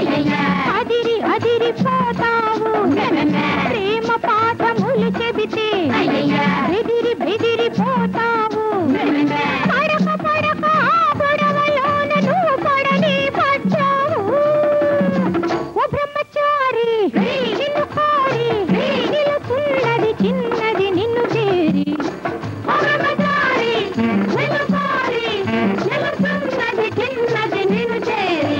అదిరి అదిరి పోతావు ప్రేమ పాఠములు చెబితే బెదిరి బెదిరి పోతావు పడక పడక ఆ గొడవలోన నువ్వు పడని పడ్డావు ఓ బ్రహ్మచారి నిన్ను కోరి నిలుచున్నది చిన్నది నిన్ను చేరి ఓ బ్రహ్మచారి నిన్ను కోరి నిలుచున్నది చిన్నది నిన్ను చేరి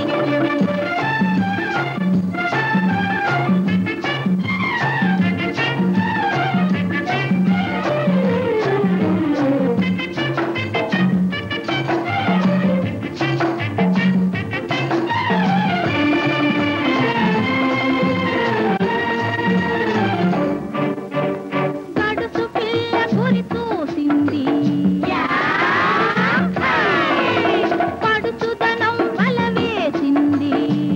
గడుసు పిల్ల గురి చూసింది పడుచుదనం వల వేసింది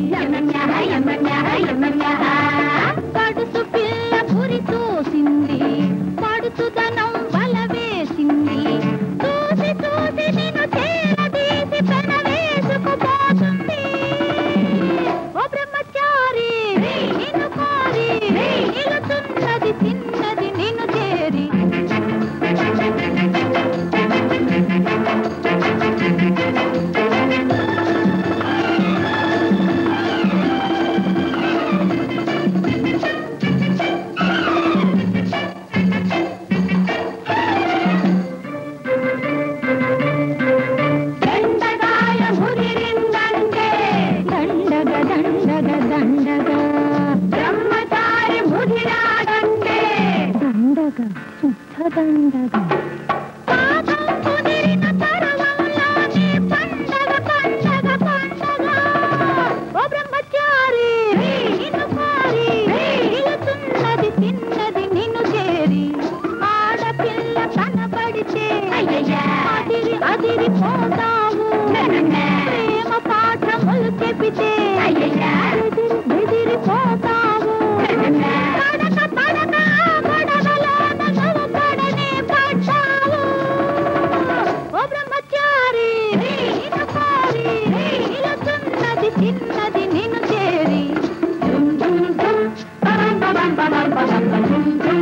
గడుసు పిల్ల గురి చూసింది పడుచుదనం వల వేసింది చూసి చూసి నిన్ను చేరదీసి పెన వేసుకుపోతుంది ఓ బ్రహ్మచారి నిన్ను కోరి నిలుచున్నది చిన్నది నిన్ను చేరి దండగాయ ముదిరిందంటే దండగ దండగ దండగ బ్రహ్మచారి ముదిరాడంటే దండగ శుద్ధ దండగ పాపం కుదిరిన తరువంలోనే పండగ పండగ పండగ ఓ బ్రహ్మచారి నిన్ను కోరి నిలుచున్నది తిన్నది నిన్ను చేరి ఆడపిల్ల కనబడితే అదిరి అదిరి పోతావు ప్రేమ పాఠములు చెబితే బెదిరి బెదిరి పోతావు పడక పడక ఆ గొడవలోన నువ్వు పడనే పడ్డావు ఓ బ్రహ్మచారి నిన్ను కోరి నిలుచున్నది చిన్నది నిన్ను చేరి దుమ్ దుమ్ దుమ్, బబం బబం బబం బబం బబం దుమ్ దుమ్